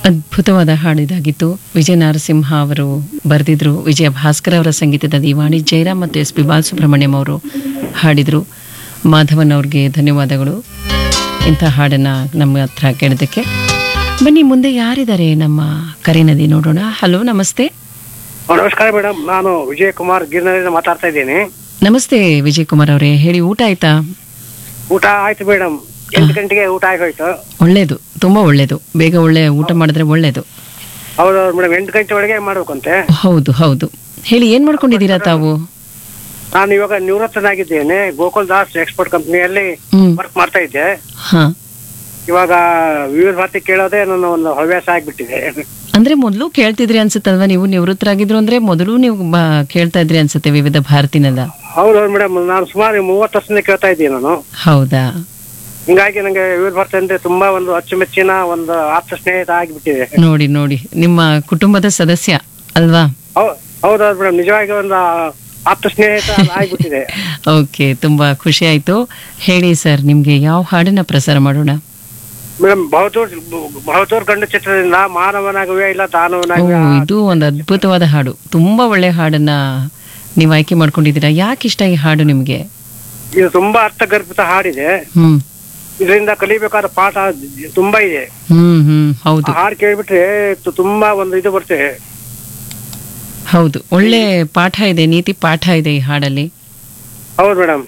ಅದ್ಭುತವಾದ ಹಾಡಿದಾಗಿತ್ತು ವಿಜಯ ನರಸಿಂಹ ಅವರು ಬರೆದಿದ್ರು ವಿಜಯ ಭಾಸ್ಕರ್ ಅವರ ಸಂಗೀತದಲ್ಲಿ ವಾಣಿ ಜಯರಾಮ್ ಮತ್ತು ಎಸ್ ಪಿ ಬಾಲಸುಬ್ರಹ್ಮಣ್ಯಂ ಅವರು ಹಾಡಿದರು ಮಾಧವನ್ ಅವ್ರಿಗೆ ಧನ್ಯವಾದಗಳು ಇಂಥ ಹಾಡನ್ನು ನಮ್ಮ ಹತ್ರ ಕೇಳೋದಕ್ಕೆ ಬನ್ನಿ ಮುಂದೆ ಯಾರಿದ್ದಾರೆ ನಮ್ಮ ಕರೆ ನದಿ ನೋಡೋಣ ಹಲೋ ನಮಸ್ತೆ ಓ, ನಮಸ್ಕಾರ ಮೇಡಮ್ ನಾನು ವಿಜಯ್ ಕುಮಾರ್ ಗಿರ್ನರಿಂದ ಮಾತಾಡ್ತಾ ಇದ್ದೀನಿ ನಮಸ್ತೆ ವಿಜಯ್ ಕುಮಾರ್ ಅವರೇ ಹೇಳಿ ಊಟ ಆಯ್ತಾ ಊಟ ಆಯ್ತು ಮೇಡಮ್ ಎಂಟು ಗಂಟೆಗೆ ಊಟ ಆಗೋಯ್ತು ಒಳ್ಳೇದು ತುಂಬಾ ಒಳ್ಳೇದು ಬೇಗ ಒಳ್ಳೆ ಊಟ ಮಾಡಿದ್ರೆ ಒಳ್ಳೇದು ಹೌದು ಮೇಡಮ್ ಎಂಟು ಗಂಟೆ ಒಳಗೆ ಮಾಡ್ಬೇಕಂತೆ ಹೌದು ಹೌದು ಹೇಳಿ ಏನ್ ಮಾಡ್ಕೊಂಡಿದ್ದೀರಾ ತಾವು ನಾನು ಇವಾಗ ನಿವೃತ್ತನಾಗಿದ್ದೇನೆ ಗೋಕುಲ್ ದಾಸ್ ಎಕ್ಸ್ಪೋರ್ಟ್ ಕಂಪ್ನಿಯಲ್ಲಿ ಹ್ಮ್ ವರ್ಕ್ ಮಾಡ್ತಾ ಇದ್ದೆ ಹಾ ಇವಾಗ ವಿವಿಧ ಭಾರತಿ ಕೇಳೋದೇ ನನ್ನ ಒಂದು ಹವ್ಯಾಸ ಆಗ್ಬಿಟ್ಟಿದೆ ಅಂದ್ರೆ ಮೊದಲು ಕೇಳ್ತಿದ್ರಿ ಅನ್ಸುತ್ತಲ್ವಾ ನೀವು ನಿವೃತ್ತರಾಗಿದ್ರು ಅಂದ್ರೆ ಮೊದಲು ನೀವು ಬ- ಕೇಳ್ತಾ ಇದ್ರಿ ಅನ್ಸುತ್ತೆ ವಿವಿಧ ಭಾರತಿನೆಲ್ಲ ಹೌದು ಮೇಡಮ್ ನಾನು ಸುಮಾರು ಮೂವತ್ತು ವರ್ಷದಿಂದ ಕೇಳ್ತಾ ಇದ್ದೀನಿ ನಾನು ಹೌದಾ ಹಿಂಗಾಗಿ ನಂಗೆ ವಿವಿಧ ಭಾರತಿ ಅಂದ್ರೆ ತುಂಬಾ ಒಂದು ಅಚ್ಚುಮೆಚ್ಚಿನ ಒಂದು ಆಪ್ತ ಸ್ನೇಹಿತ ಆಗಿಬಿಟ್ಟಿದೆ ನೋಡಿ ನೋಡಿ ನಿಮ್ಮ ಕುಟುಂಬದ ಸದಸ್ಯ ಅಲ್ವಾ ಹೌ- ಹೌದೌದು ಮೇಡಮ್ ನಿಜವಾಗಿ ಒಂದು ಆಪ್ತ ಸ್ನೇಹಿತ ಆಗ್ಬಿಟ್ಟಿದೆ ಓಕೆ ತುಂಬಾ ಖುಷಿ ಆಯ್ತು ಹೇಳಿ ಸರ್ ನಿಮ್ಗೆ ಯಾವ ಹಾಡನ್ನ ಪ್ರಸಾರ ಮಾಡೋಣ ಮೇಡಮ್ ಬಹುತೂರ್ ಬಹುತೂರ್ ಗಂಡು ಚಿತ್ರದಿಂದ ಮಾನವನಾಗುವೆ ಇಲ್ಲ ಓ ದಾನವನಾಗುವೆ ಇದು ಒಂದು ಅದ್ಭುತವಾದ ಹಾಡು ತುಂಬಾ ಒಳ್ಳೆ ಹಾಡನ್ನ ನೀವು ಆಯ್ಕೆ ಮಾಡ್ಕೊಂಡಿದ್ದೀರಾ ಯಾಕೆ ಇಷ್ಟ ಈ ಹಾಡು ನಿಮ್ಗೆ ಇದು ತುಂಬಾ ಅರ್ಥಗರ್ಭಿತ ಹಾಡಿದೆ ಹ್ಮ್ ಇದರಿಂದ ಕಲಿಬೇಕಾದ ಪಾಠ ತುಂಬಾ ಇದೆ ಹ್ಮ್ ಹ್ಮ್ ಹೌದು ಆ ಹಾಡು ಕೇಳ್ಬಿಟ್ರೆ ತು- ತುಂಬಾ ಒಂದು ಇದು ಬರ್ತದೆ ಹೌದು ಒಳ್ಳೆ ಪಾಠ ಇದೆ ನೀತಿ ಪಾಠ ಇದೆ ಈ ಹಾಡಲ್ಲಿ ಹೌದು ಮೇಡಮ್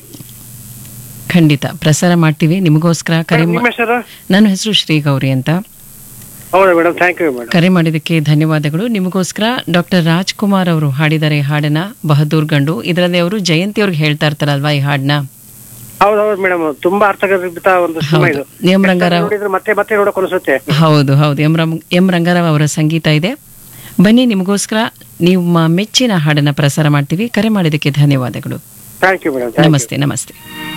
ಖಂಡಿತ ಪ್ರಸಾರ ಮಾಡ್ತೀವಿ ನಿಮಗೋಸ್ಕರ ಕರೆ ಮಾ- ನಿಮ್ಮ ಹೆಸರು ನನ್ನ ಹೆಸರು ಶ್ರೀಗೌರಿ ಅಂತ ಹೌದು ಮೇಡಮ್ ಥ್ಯಾಂಕ್ ಯು ಮೇಡಮ್ ಕರೆ ಮಾಡಿದ್ದಕ್ಕೆ ಧನ್ಯವಾದಗಳು ನಿಮಗೋಸ್ಕರ ಡಾಕ್ಟರ್ ರಾಜ್ಕುಮಾರ್ ಅವರು ಹಾಡಿದ್ದಾರೆ ಈ ಹಾಡನ್ನ ಬಹದ್ದೂರ್ ಗಂಡು ಇದರಲ್ಲಿ ಅವರು ಜಯಂತಿ ಅವ್ರಿಗೆ ಹೇಳ್ತಾ ಇರ್ತಾರಲ್ವಾ ಈ ಹಾಡನ್ನ ಹೌದು ಹೌದು ಮೇಡಮ್ ತುಂಬಾ ಅರ್ಥಗರ್ಭಿತ ಒಂದು ಸಿನಿಮಾ ಇದು ಎಂ ರಂಗಾರಾವ್ ನೋಡಿದ್ರೆ ಮತ್ತೆ ಮತ್ತೆ ನೋಡಕ್ ಅನ್ಸುತ್ತೆ ಹೌದು ಹೌದು ಎಂ ರಂ ಎಂ ರಂಗಾರಾವ್ ಅವರ ಸಂಗೀತ ಇದೆ ಬನ್ನಿ ನಿಮಗೋಸ್ಕರ ನಿಮ್ಮ ಮೆಚ್ಚಿನ ಹಾಡನ್ನ ಪ್ರಸಾರ ಮಾಡ್ತೀವಿ ಕರೆ ಮಾಡಿದ್ದಕ್ಕೆ ಧನ್ಯವಾದಗಳು ಥ್ಯಾಂಕ್ ಯು ಮೇಡಮ್ ನಮಸ್ತೆ ನಮಸ್ತೆ